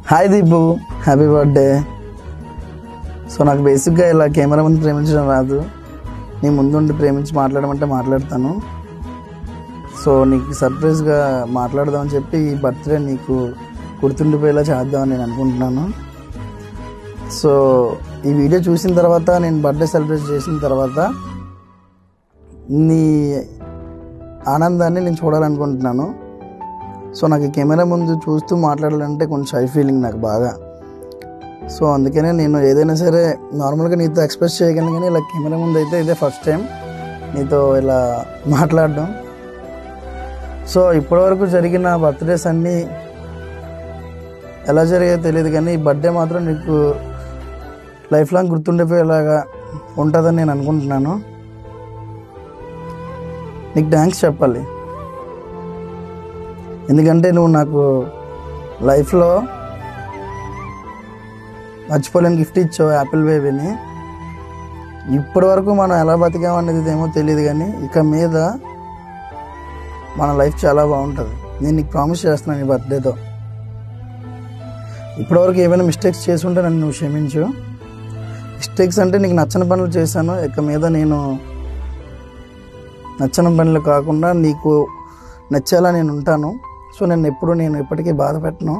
hi Deepu happy birthday so నాకు బేసిక్గా ఇలా కెమెరా ముందు ప్రేమించడం రాదు నీ ముందుండి ప్రేమించి మాట్లాడమంటే మాట్లాడతాను సో నీకు సర్ప్రైజ్గా మాట్లాడదామని చెప్పి ఈ బర్త్డే నీకు గుర్తుండిపోయేలా చేద్దామని నేను అనుకుంటున్నాను సో ఈ వీడియో చూసిన తర్వాత నేను బర్త్డే సెలబ్రేట్ చేసిన తర్వాత నీ ఆనందాన్ని నేను చూడాలనుకుంటున్నాను సో నాకు ఈ కెమెరా ముందు చూస్తూ మాట్లాడాలంటే కొంచెం షై ఫీలింగ్ నాకు బాగా సో అందుకనే నేను ఏదైనా సరే నార్మల్గా నీతో ఎక్స్ప్రెస్ చేయగలను కానీ ఇలా కెమెరా ముందు అయితే ఇదే ఫస్ట్ టైం నీతో ఇలా మాట్లాడడం సో ఇప్పటివరకు జరిగిన బర్త్డేస్ అన్నీ ఎలా జరిగాయో తెలియదు కానీ ఈ బర్త్డే మాత్రం నీకు లైఫ్ లాంగ్ గుర్తుండిపోయేలాగా ఉంటుందని నేను అనుకుంటున్నాను నీకు థ్యాంక్స్ చెప్పాలి ఎందుకంటే నువ్వు నాకు లైఫ్లో మర్చిపోలేని గిఫ్ట్ ఇచ్చావు యాపిల్ బేబీని ఇప్పటి వరకు మనం ఎలా బతికామనేది ఏమో తెలియదు కానీ ఇక మీద మన లైఫ్ చాలా బాగుంటుంది నేను నీకు ప్రామిస్ చేస్తున్నాను ఈ బర్త్డేతో ఇప్పటివరకు ఏమైనా మిస్టేక్స్ చేసి ఉంటే నన్ను నువ్వు క్షమించు మిస్టేక్స్ అంటే నీకు నచ్చని పనులు చేశాను ఇక మీద నేను నచ్చని పనులు కాకుండా నీకు నచ్చేలా నేను ఉంటాను సో నేను ఎప్పుడు నేను ఎప్పటికీ బాధ పెట్టను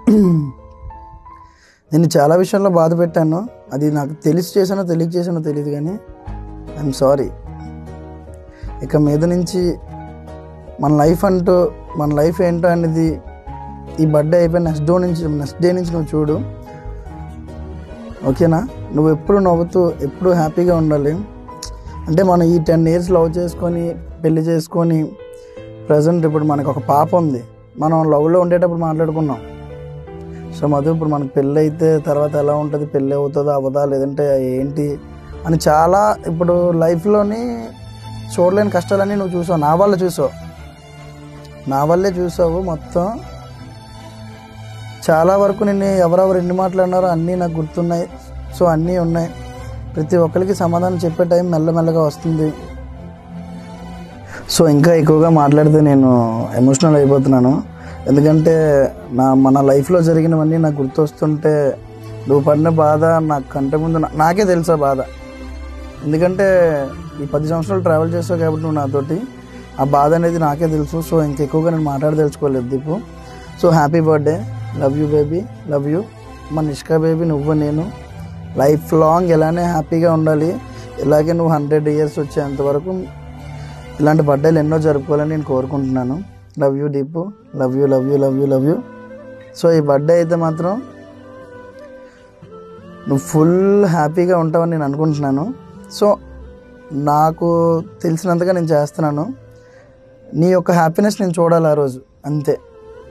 నేను చాలా విషయాల్లో బాధ పెట్టాను అది నాకు తెలిసి చేశానో తెలియక చేశానో తెలియదు కానీ ఐఎమ్ సారీ ఇక మీద నుంచి మన లైఫ్ అంటూ మన లైఫ్ ఏంటో అనేది ఈ బర్త్డే అయిపోయిన నెక్స్ట్ డే నుంచి నెక్స్ట్ డే నుంచి నువ్వు చూడు ఓకేనా నువ్వు ఎప్పుడు నవ్వుతూ ఎప్పుడు హ్యాపీగా ఉండాలి అంటే మనం ఈ టెన్ ఇయర్స్ లవ్ చేసుకొని పెళ్లి చేసుకొని ప్రజెంట్ ఇప్పుడు మనకు ఒక పాప ఉంది మనం లవ్లో ఉండేటప్పుడు మాట్లాడుకున్నాం సో మధు ఇప్పుడు మనకు పెళ్ళి అయితే తర్వాత ఎలా ఉంటుంది పెళ్ళి అవుతుందా అవదా లేదంటే ఏంటి అని చాలా ఇప్పుడు లైఫ్లోని చూడలేని కష్టాలన్నీ నువ్వు చూసావు నా వల్ల చూసావు నా వల్లే చూసావు మొత్తం చాలా వరకు నేను ఎవరెవరు ఎన్ని మాట్లాడినారో అన్నీ నాకు గుర్తున్నాయి సో అన్నీ ఉన్నాయి ప్రతి ఒక్కరికి సమాధానం చెప్పే టైం మెల్లమెల్లగా వస్తుంది సో ఇంకా ఎక్కువగా మాట్లాడితే నేను ఎమోషనల్ అయిపోతున్నాను ఎందుకంటే నా మన లైఫ్లో జరిగినవన్నీ నాకు గుర్తొస్తుంటే నువ్వు పడిన బాధ నాకు కంటే ముందు నా- నాకే తెలుసా బాధ ఎందుకంటే ఈ పది సంవత్సరాలు ట్రావెల్ చేస్తావు కాబట్టి నువ్వు నాతోటి ఆ బాధ అనేది నాకే తెలుసు సో ఇంకెక్కువగా నేను మాట్లాడదలుచుకోలేదు Deepu so happy birthday love you baby love you మా నిష్కా బేబీ నువ్వు నేను లైఫ్ లాంగ్ ఇలానే హ్యాపీగా ఉండాలి ఇలాగే నువ్వు హండ్రెడ్ ఇయర్స్ వచ్చేంత వరకు ఇలాంటి బర్త్డేలు ఎన్నో జరుపుకోవాలని నేను కోరుకుంటున్నాను love you Deepu love you love you love you love you so ఈ బర్త్డే అయితే మాత్రం నువ్వు ఫుల్ హ్యాపీగా ఉంటావని నేను అనుకుంటున్నాను సో నాకు తెలిసినంతగా నేను చేస్తున్నాను నీ యొక్క హ్యాపీనెస్ నేను చూడాలి ఆ రోజు అంతే